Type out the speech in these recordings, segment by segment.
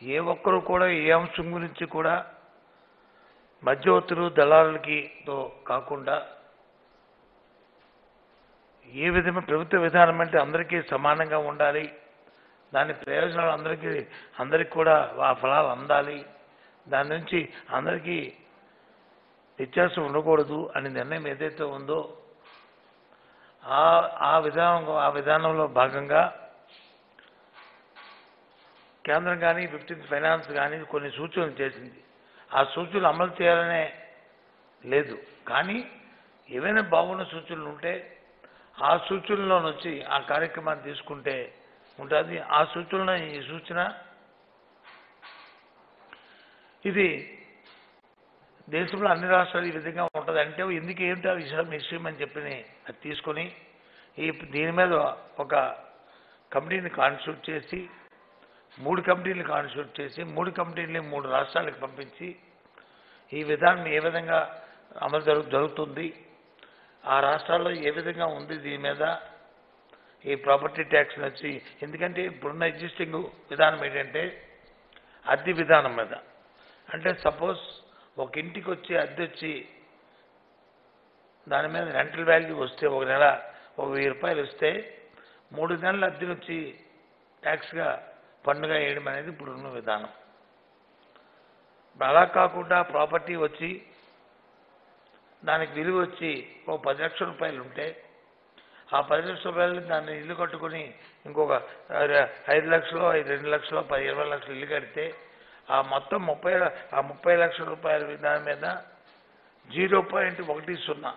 ఏ ఒక్కరు కూడా ఏ అంశం గురించి కూడా మధ్యవర్తులు దళారులకి తో కాకుండా ఏ విధమైన ప్రభుత్వ విధానం అంటే అందరికీ సమానంగా ఉండాలి దాని ప్రయోజనాలు అందరికీ అందరికీ కూడా ఆ ఫలాలు అందాలి దాని నుంచి అందరికీ వ్యత్యాసం ఉండకూడదు అని నిర్ణయం ఏదైతే ఉందో ఆ ఆ విధానం ఆ విధానంలో భాగంగా కేంద్రం కానీ ఫిఫ్టీన్త్ ఫైనాన్స్ కానీ కొన్ని సూచనలు చేసింది ఆ సూచనలు అమలు చేయాలనే లేదు కానీ ఏవైనా బాగున్న సూచనలు ఉంటే ఆ సూచనలో నుంచి ఆ కార్యక్రమాన్ని తీసుకుంటే ఉంటుంది ఆ సూచనలో ఈ సూచన ఇది దేశంలో అన్ని రాష్ట్రాలు ఈ విధంగా ఉంటుంది అంటే ఎందుకు ఏమిటి ఆ విషయం విషయం అని చెప్పి అది తీసుకొని ఈ దీని మీద ఒక కమిటీని కాన్స్టిట్యూట్ చేసి మూడు కమిటీలు కాన్స్టిట్యూట్ చేసి మూడు కమిటీలని మూడు రాష్ట్రాలకు పంపించి ఈ విధానం ఏ విధంగా అమలు జరుగు జరుగుతుంది ఆ రాష్ట్రాల్లో ఏ విధంగా ఉంది దీని మీద ఈ ప్రాపర్టీ ట్యాక్స్ వచ్చి ఎందుకంటే ఇప్పుడున్న ఎగ్జిస్టింగ్ విధానం ఏంటంటే అద్దె విధానం మీద అంటే సపోజ్ ఒక ఇంటికి వచ్చి అద్దె వచ్చి దాని మీద రెంటల్ వాల్యూ వస్తే ఒక నెల ఒక వెయ్యి రూపాయలు వస్తే మూడు నెలల అద్దె వచ్చి ట్యాక్స్గా పన్నుగా వేయడం అనేది ఇప్పుడున్న విధానం ఇప్పుడు అలా కాకుండా ప్రాపర్టీ వచ్చి దానికి విలువ వచ్చి ఒక పది లక్షల రూపాయలు ఉంటే ఆ పది లక్షల రూపాయలు దాన్ని ఇల్లు కట్టుకుని ఇంకొక ఆ, ఐదు లక్షలు ఐదు రెండు లక్షలు పది ఇరవై లక్షలు ఇల్లు కడితే ఆ మొత్తం ముప్పై ఆ ముప్పై లక్షల రూపాయల దాని మీద జీరో పాయింట్ ఒకటి సున్నా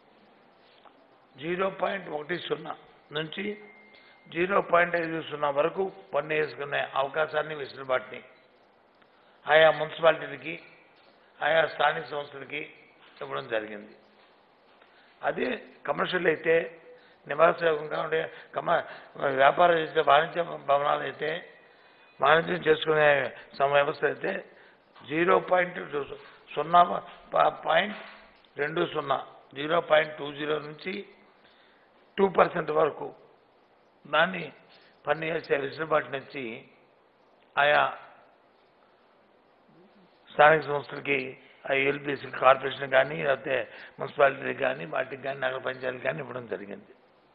జీరో పాయింట్ ఒకటి సున్నా నుంచి జీరో పాయింట్ ఐదు సున్నా వరకు పన్ను వేసుకునే అవకాశాన్ని వెసులుబాటుని ఆయా మున్సిపాలిటీలకి ఆయా స్థానిక సంస్థలకి ఇవ్వడం జరిగింది అదే కమర్షియల్ అయితే నివాసయోగంగా ఉండే కమ వ్యాపారం చేసే వాణిజ్య భవనాలు అయితే వాణిజ్యం చేసుకునే సమ వ్యవస్థ అయితే జీరో పాయింట్ సున్నా ప- పాయింట్ రెండు సున్నా జీరో పాయింట్ టూ జీరో నుంచి టూ పర్సెంట్ వరకు దాన్ని పన్ను చేసే వెసులుబాటు నుంచి ఆయా స్థానిక సంస్థలకి ఎల్పిసి కార్పొరేషన్ కానీ లేకపోతే మున్సిపాలిటీకి కానీ వాటికి కానీ నగర పంచాయతీకి కానీ ఇవ్వడం జరిగింది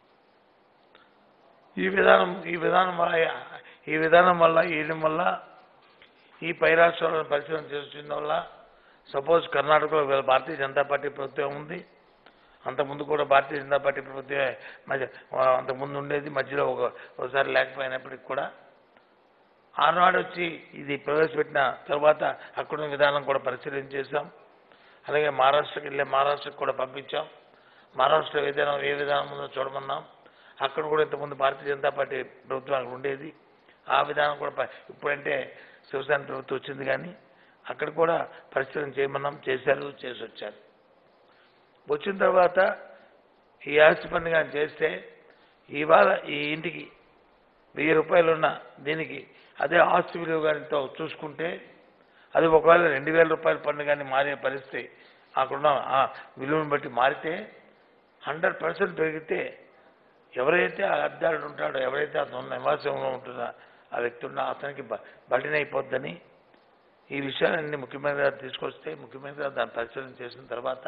ఈ విధానం ఈ విధానం వల్ల ఈ విధానం వల్ల వేయడం వల్ల ఈ పై రాష్ట్రాలను పరిశీలన చేస్తున్న వల్ల సపోజ్ కర్ణాటకలో వీళ్ళ భారతీయ జనతా పార్టీ ప్రభుత్వం ఉంది అంతకుముందు కూడా భారతీయ జనతా పార్టీ ప్రభుత్వమే మధ్య అంతకుముందు ఉండేది మధ్యలో ఒక ఒకసారి లేకపోయినప్పటికి కూడా ఆనాడు వచ్చి ఇది ప్రవేశపెట్టిన తర్వాత అక్కడ విధానం కూడా పరిశీలన చేశాం అలాగే మహారాష్ట్రకి వెళ్ళే మహారాష్ట్రకి కూడా పంపించాం మహారాష్ట్ర విధానం ఏ విధానం ఉందో చూడమన్నాం అక్కడ కూడా ఇంతకుముందు భారతీయ జనతా పార్టీ ప్రభుత్వం అక్కడ ఉండేది ఆ విధానం కూడా ప- ఇప్పుడంటే శివసేన ప్రభుత్వం వచ్చింది కానీ అక్కడ కూడా పరిశీలన చేయమన్నాం చేశారు చేసి వచ్చారు వచ్చిన తర్వాత ఈ ఆస్తి పన్ను కానీ చేస్తే ఇవాళ ఈ ఇంటికి వెయ్యి రూపాయలు ఉన్న దీనికి అదే ఆస్తి విలువ గానితో చూసుకుంటే అది ఒకవేళ రెండు వేల రూపాయల పన్ను కానీ మారే పరిస్థితి అక్కడున్న ఆ విలువను బట్టి మారితే హండ్రెడ్ పర్సెంట్ పెరిగితే ఎవరైతే ఆ అద్దాడు ఉంటాడో ఎవరైతే అతను నివాసంలో ఉంటుందో ఆ వ్యక్తి ఉన్న అతనికి బ- బడిన అయిపోద్దని ఈ విషయాలన్నీ ముఖ్యమంత్రి గారు తీసుకొస్తే ముఖ్యమంత్రి గారు దాన్ని పరిశీలన చేసిన తర్వాత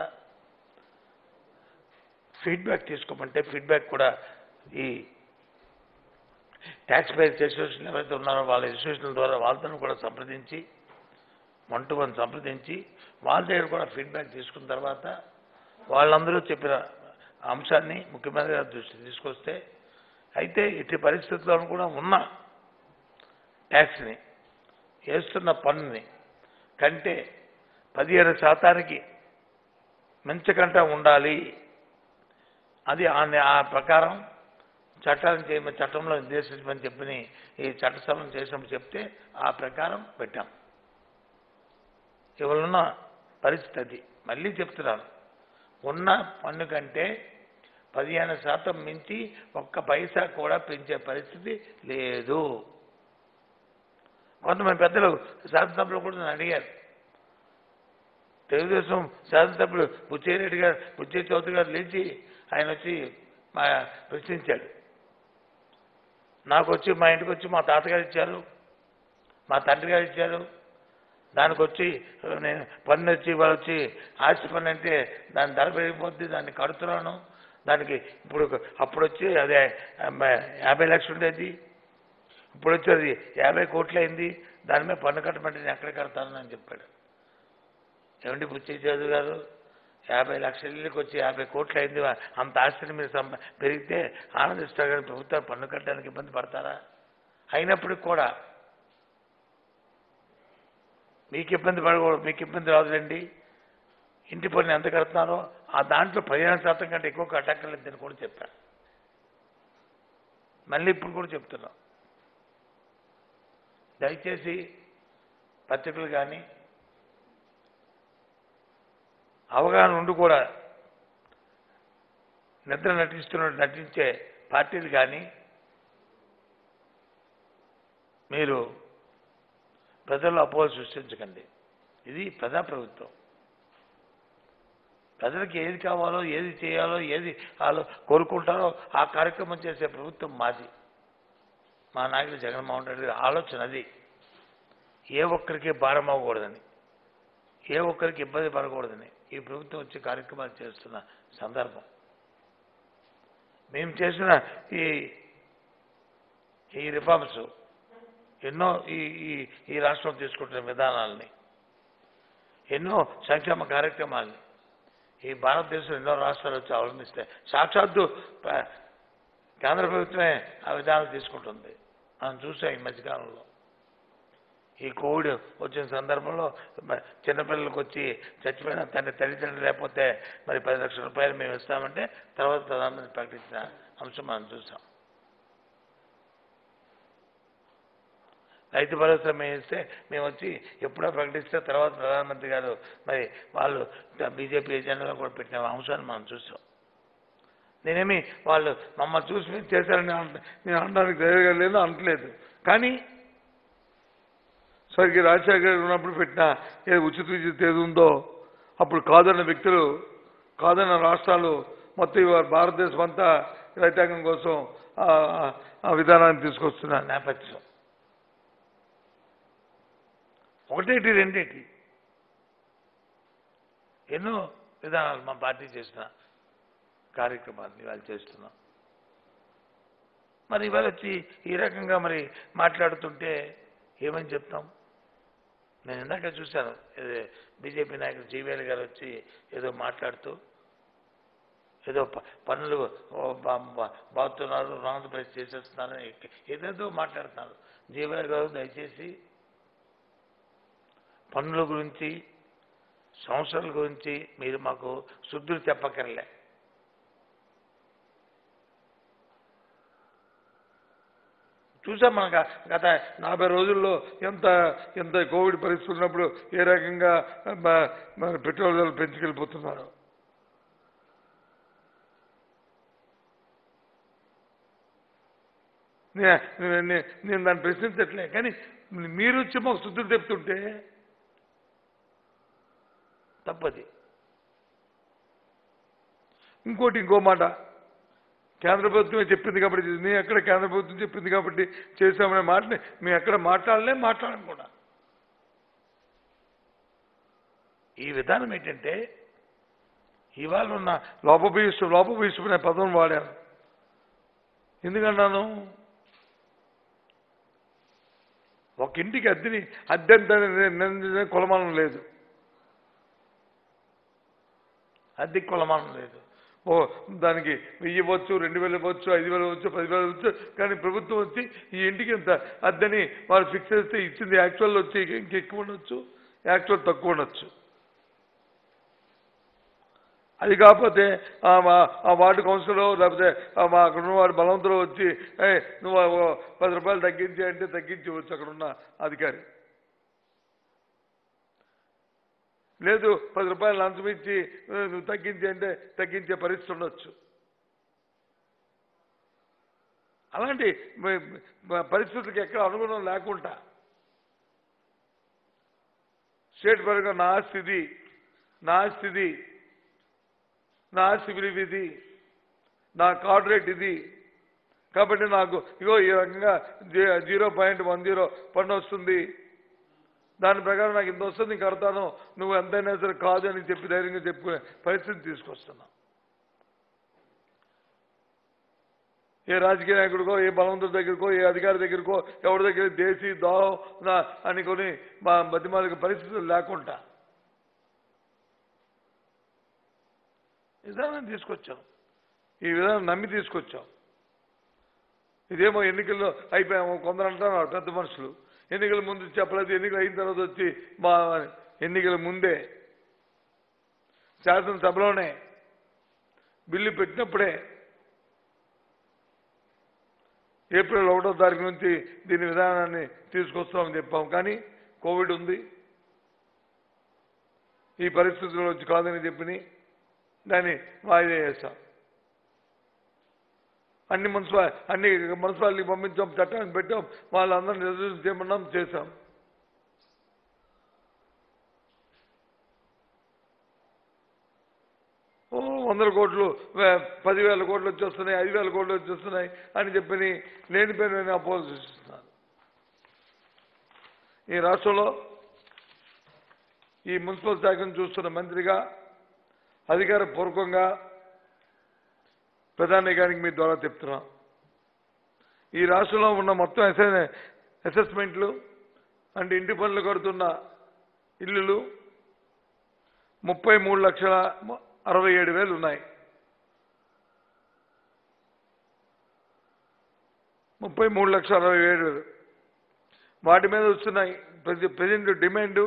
ఫీడ్బ్యాక్ తీసుకోమంటే ఫీడ్బ్యాక్ కూడా ఈ ట్యాక్స్ పేయర్స్ అసోసియేషన్ ఎవరైతే ఉన్నారో వాళ్ళ అసోసియేషన్ ద్వారా వాళ్ళతో కూడా సంప్రదించి వన్ టు వన్ సంప్రదించి వాళ్ళ దగ్గర కూడా ఫీడ్బ్యాక్ తీసుకున్న తర్వాత వాళ్ళందరూ చెప్పిన అంశాన్ని ముఖ్యమంత్రి గారి దృష్టికి తీసుకొస్తే అయితే ఇట్టి పరిస్థితుల్లో కూడా ఉన్న ట్యాక్స్ని వేస్తున్న పన్నుని కంటే పదిహేను శాతానికి మించకుండా ఉండాలి అది ఆ ఆ ప్రకారం చట్టాలను చేయమని చట్టంలో నిర్దేశించమని చెప్పని ఈ చట్టసభను చేసినప్పుడు చెప్తే ఆ ప్రకారం పెట్టాం ఇవాళ పరిస్థితి అది మళ్ళీ చెప్తున్నాను ఉన్న పన్ను కంటే పదిహేను శాతం మించి ఒక్క పైసా కూడా పెంచే పరిస్థితి లేదు కొంతమంది పెద్దలు శాసనసభలో కూడా నన్ను అడిగారు తెలుగుదేశం శాసనసభ్యుడు బుచ్చేరెడ్డి గారు బుచ్చే చౌదరి గారు లేచి ఆయన వచ్చి మా ప్రశ్నించాడు నాకు వచ్చి మా ఇంటికి వచ్చి మా తాతగారు ఇచ్చారు మా తండ్రి గారు ఇచ్చారు దానికి వచ్చి నేను పన్ను వచ్చి వాళ్ళు వచ్చి ఆస్తి పన్ను అంటే దాని ధర పెరిగిపోద్ది దాన్ని కడుతున్నాను దానికి ఇప్పుడు అప్పుడు వచ్చి అదే ఆ, యాభై లక్షలు ఉండేది ఇప్పుడు వచ్చి అది యాభై కోట్లు అయింది దాని మీద పన్ను కట్టమంటే నేను ఎక్కడ కడతాను అని చెప్పాడు ఏమండి బుచ్చి చదువు గారు యాభై లక్షల ఇళ్ళకి వచ్చి యాభై కోట్లు అయింది అంత ఆస్తిని మీరు సంప పెరిగితే ఆనందిస్తారు కానీ ప్రభుత్వాలు పన్ను కట్టడానికి ఇబ్బంది పడతారా అయినప్పటికి కూడా మీకు ఇబ్బంది పడకూడదు మీకు ఇబ్బంది రాదులేండి ఇంటి పన్ను ఎంత కడుతున్నారో ఆ దాంట్లో పదిహేను శాతం కంటే ఎక్కువ కట్టక్కర్లేదని కూడా చెప్పాను మళ్ళీ ఇప్పుడు కూడా చెప్తున్నాం దయచేసి పత్రికలు కానీ అవగాహన ఉండి కూడా నిద్ర నటిస్తున్నట్టు నటించే పార్టీలు కానీ మీరు ప్రజల్లో అపోహ సృష్టించకండి ఇది ప్రజాప్రభుత్వం ప్రజలకు ఏది కావాలో ఏది చేయాలో ఏది వాళ్ళు కోరుకుంటారో ఆ కార్యక్రమం చేసే ప్రభుత్వం మాది మా నాయకుడు జగన్మోహన్ రెడ్డి గారి ఆలోచన అది ఏ ఒక్కరికి భారం అవ్వకూడదని ఏ ఒక్కరికి ఇబ్బంది పడకూడదని ఈ ప్రభుత్వం వచ్చి కార్యక్రమాలు చేస్తున్న సందర్భం మేము చేసిన ఈ ఈ రిఫార్మ్స్ ఎన్నో ఈ ఈ ఈ రాష్ట్రం తీసుకుంటున్న విధానాలని ఎన్నో సంక్షేమ కార్యక్రమాల్ని ఈ భారతదేశం ఎన్నో రాష్ట్రాలు వచ్చి అవలంబిస్తాయి సాక్షాత్తు ప- కేంద్ర ప్రభుత్వమే ఆ విధానం తీసుకుంటుంది మనం చూసాం ఈ మధ్యకాలంలో ఈ కోవిడ్ వచ్చిన సందర్భంలో మ- చిన్నపిల్లలకు వచ్చి చచ్చిపోయిన తండ్రి తల్లిదండ్రులు లేకపోతే మరి పది లక్షల రూపాయలు మేము ఇస్తామంటే తర్వాత ప్రధానమంత్రి ప్రకటించిన అంశం మనం చూసాం రైతు భరోసా మేము ఇస్తే మేము వచ్చి ఎప్పుడో ప్రకటిస్తే తర్వాత ప్రధానమంత్రి గారు మరి వాళ్ళు బీజేపీ ఎజెండాలో కూడా పెట్టిన అంశాన్ని మనం చూసాం నేనేమి వాళ్ళు మమ్మల్ని చూసి మీరు చేశారని అంట- నేను అనడానికి ధైర్యంగా లేదు అనట్లేదు కానీ సరిగ్గా రాజశేఖర గారు ఉన్నప్పుడు పెట్టిన ఏ ఉచిత విద్యుత్ ఏది ఉందో అప్పుడు కాదన్న వ్యక్తులు కాదన్న రాష్ట్రాలు మొత్తం ఇవాళ భారతదేశం అంతా రైతాంగం కోసం ఆ- ఆ విధానాన్ని తీసుకొస్తున్న నేపథ్యం ఒకటేటి రెండేటి ఎన్నో విధానాలు మా పార్టీ చేసిన కార్యక్రమాలు ఇవాళ చేస్తున్నాం మరి ఇవాళ వచ్చి ఈ రకంగా మరి మాట్లాడుతుంటే ఏమని చెప్తాం నేను ఇందాక చూశాను ఏదో బీజేపీ నాయకుడు జీవీఎల్ గారు వచ్చి ఏదో మాట్లాడుతూ ఏదో ప- పనులు ఓ బా- బా- బాగుతున్నారు ఆంధ్రప్రదేశ్ చేసేస్తున్నారు ఏదేదో మాట్లాడుతున్నారు జీవీఎల్ గారు దయచేసి పనుల గురించి సంవత్సరాల గురించి మీరు మాకు శుద్ధులు చెప్పక్కర్లే చూసాం మన గ- గత నలభై రోజుల్లో ఎంత ఎంత కోవిడ్ పరిస్థితి ఉన్నప్పుడు ఏ రకంగా మ- మన పెట్రోల్ ధరలు పెంచుకెళ్ళిపోతున్నారు నే- నే- నే- నేను దాన్ని ప్రశ్నించట్లే కానీ మీరు వచ్చి మాకు శుద్ధులు చెప్తుంటే తప్పది ఇంకోటి ఇంకో మాట కేంద్ర ప్రభుత్వమే చెప్పింది కాబట్టి ఇది నేను ఎక్కడ కేంద్ర ప్రభుత్వం చెప్పింది కాబట్టి చేశామనే మాటని మేము ఎక్కడ మాట్లాడలే మాట్లాడడం కూడా ఈ విధానం ఏంటంటే ఇవాళ ఉన్న లోపభీషు లోపభీషు అనే పదం వాడాను ఎందుకన్నాను ఒక ఇంటికి అద్దెని అద్దెంత కొలమానం లేదు అద్దెకి కొలమానం లేదు ఓ దానికి వెయ్యి ఇవ్వచ్చు రెండు వేలు ఇవ్వచ్చు ఐదు వేలు ఇవ్వచ్చు పదివేలు ఇవ్వచ్చు కానీ ప్రభుత్వం వచ్చి ఈ ఇంటికి ఇంత అద్దని వాళ్ళు ఫిక్స్ చేస్తే ఇచ్చింది యాక్చువల్ వచ్చి ఇంక ఎక్కువ ఉండొచ్చు యాక్చువల్ తక్కువ ఉండొచ్చు అది కాకపోతే ఆ మా- ఆ వార్డు కౌన్సిలర్ లేకపోతే ఆ మా అక్కడ ఉన్న వాడు బలవంతులు వచ్చి ఏ నువ్వు ఆ ఓ పది రూపాయలు తగ్గించి అంటే తగ్గించవచ్చు అక్కడ ఉన్న అధికారి లేదు పది రూపాయలు లంచం ఇచ్చి "ఏ, నువ్వు తగ్గించి అంటే తగ్గించే పరిస్థితి ఉండొచ్చు అలాంటి మ- మ- పరిస్థితులకు ఎక్కడ అనుగుణం లేకుండా స్టేట్ పరంగా నా స్థితి నా స్థితి నా సివిల్ ఇది నా కార్డ్ రేట్ ఇది కాబట్టి నాకు ఇగో ఈ రకంగా జీ- జీరో పాయింట్ వన్ జీరో పన్ను వస్తుంది దాని ప్రకారం నాకు ఇంత వస్తుంది నేను కడతాను నువ్వు ఎంతైనా సరే కాదు అని చెప్పి ధైర్యంగా చెప్పుకునే పరిస్థితి తీసుకొస్తున్నాం ఏ రాజకీయ నాయకుడికో ఏ బలవంతుడి దగ్గరకో ఏ అధికారి దగ్గరకో ఎవరి దగ్గర దేశీ దోహం నా అనుకొని మా బతిమాలిక పరిస్థితులు లేకుండా విధానం తీసుకొచ్చాం ఈ విధానం నమ్మి తీసుకొచ్చాం ఇదేమో ఎన్నికల్లో అయిపోయాము కొందరు అంటున్నారు పెద్ద మనుషులు ఎన్నికల ముందు చెప్పలేదు ఎన్నికలు అయిన తర్వాత వచ్చి మా ఎన్నికల ముందే శాసనసభలోనే బిల్లు పెట్టినప్పుడే ఏప్రిల్ ఒకటో తారీఖు నుంచి దీని విధానాన్ని తీసుకొస్తామని చెప్పాం కానీ కోవిడ్ ఉంది ఈ పరిస్థితుల్లో వచ్చి కాదని చెప్పిని దాన్ని వాయిదా చేస్తాం అన్ని మున్సిపా అన్ని మున్సిపాలిటీ పంపించాం చట్టాన్ని పెట్టాం వాళ్ళందరినీ రిజర్వేషన్ చేయమన్నాం చేశాం ఓ వందల కోట్లు వే- పదివేల కోట్లు వచ్చేస్తున్నాయి ఐదు వేల కోట్లు వచ్చేస్తున్నాయి అని చెప్పి లేని పేరు అపోజిస్తున్నారు ఈ రాష్ట్రంలో ఈ మున్సిపల్ శాఖను చూస్తున్న మంత్రిగా అధికార పూర్వకంగా ప్రధానికానికి మీ ద్వారా చెప్తున్నాం ఈ రాష్ట్రంలో ఉన్న మొత్తం అసె- అసెస్మెంట్లు అంటే ఇంటి పనులు కడుతున్న ఇల్లులు ముప్పై మూడు లక్షల మ- అరవై ఏడు వేలు ఉన్నాయి ముప్పై మూడు లక్షల అరవై ఏడు వేలు వాటి మీద వస్తున్నాయి ప్రజె- ప్రజెంట్ డిమాండ్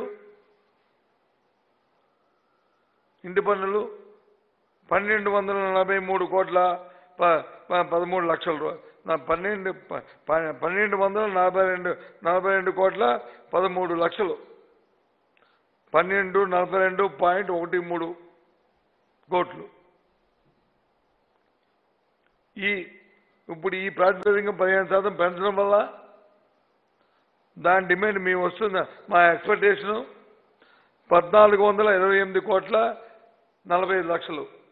ఇంటి పన్నులు పన్నెండు వందల నలభై మూడు కోట్ల ప- ప- పదమూడు లక్షల రూ- నా పన్నెండు ప- ప- పన్నెండు వందల నలభై రెండు నలభై రెండు కోట్ల పదమూడు లక్షలు పన్నెండు నలభై రెండు పాయింట్ ఒకటి మూడు కోట్లు ఈ ఇప్పుడు ఈ ప్రాతిపదిక పదిహేను శాతం పెంచడం వల్ల దాని డిమాండ్ మేము వస్తున్న మా ఎక్స్పెక్టేషను పద్నాలుగు వందల ఇరవై ఎనిమిది కోట్ల నలభై ఐదు లక్షలు